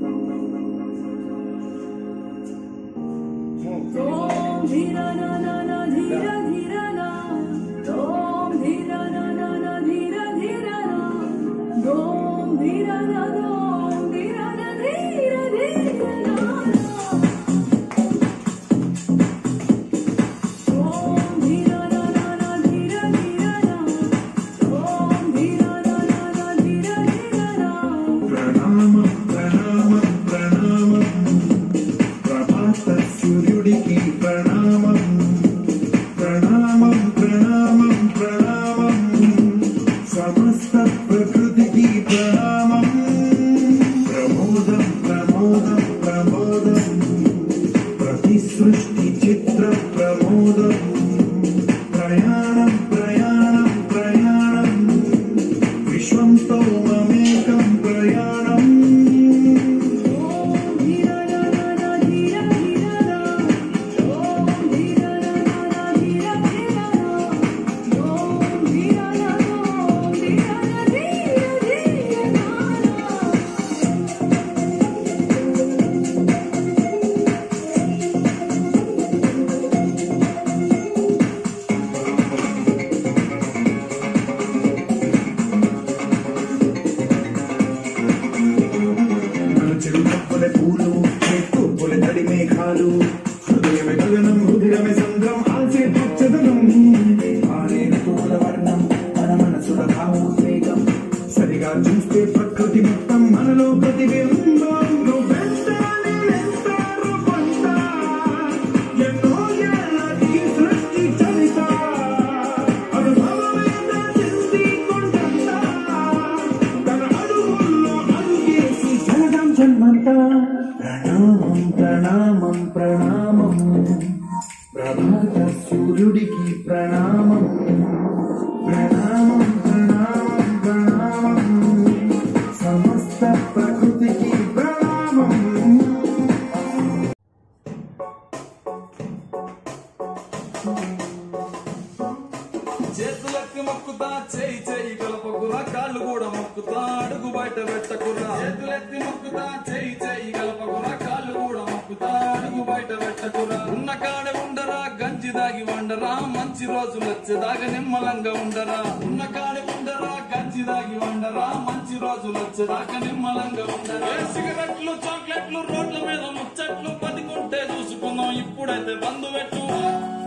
ఓం ధీర నా నా నా ధీర ధీర నా ఓం ధీర నా నా నా ధీర ధీర నా ఓం ధీర నా ఓం ధీర నా ధీర ధీర నా ఓం ధీర నా నా నా ధీర ధీర నా ఓం ధీర నా నా నా ధీర ధీర నా ప్రణామం ప్రణామం ప్రణామం ప్రభాత సూర్యుడికి ప్రణామం ప్రణామం ప్రణామం ప్రణామం సమస్త ప్రకృతికి ప్రణామం ప్రమోదం ప్రమోదం ప్రమోదం ప్రతి సృష్టి చిత్ర ప్రమోదం ప్రయాణం ప్రయాణం ప్రయాణం విశ్వంతో మమేకం ప్రయాణం ఓం ధీర నా నా నా ధీర ధీర నా ఓం ధీర నా నా నా ధీర ధీర నా ఓం ధీర నా ఓం ధీర నా ధీర ధీర నా మన చెరుపప్పుల పూలు తూర్పుల తడి మేఘాలు హృదయమే గగనం హృదయమే సంద్రం ఆసే పచ్చదనం ఆరేడు పూల వర్ణం మన మనసుల భావోద్వేగం సరిగా చూస్తే ప్రకృతి మొత్తం మనలో ప్రతిబింబం నువ్వెంత నేనెంత రూపంత ఎన్నో ఏళ్ళ ఈ సృష్టి చరిత అనుభవమేద చెంది కొండంతా తన అడుగుల్లో అడుగేసి జగడం జన్మంతా ప్రణామం ప్రణామం ప్రణామం ప్రభాత సూర్యుడికి ప్రణామం ప్రణామం ప్రణామం ప్రణామం సమస్త ప్రకృతికి ప్రణామం చేతులెత్తి మొక్కుతా చేయి చేయి కలపకురా కాళ్ళు కూడా మొక్కుతా అడుగు బయట పెట్టకురా చేతులెత్తి మొక్కుతా చేయి చేయి కలపకురా కాళ్ళు కూడా మొక్కుతా అడుగు బయట పెట్టకురా ఉన్న కాడ ఉండరా గంజి దాగి వండరా మంచి రోజులు వచ్చేదాకా నిమ్మలంగా ఉండరా ఉన్న కాడ ఉండరా గంజి దాగి వండరా మంచి రోజులు వచ్చేదాకా నిమ్మలంగా ఉండరా ఏ సిగరెట్లు చాక్లెట్లు రోడ్ల మీద ముచ్చట్లు బతికుంటే చూసుకుందాం ఇప్పుడైతే బంధు పెట్టు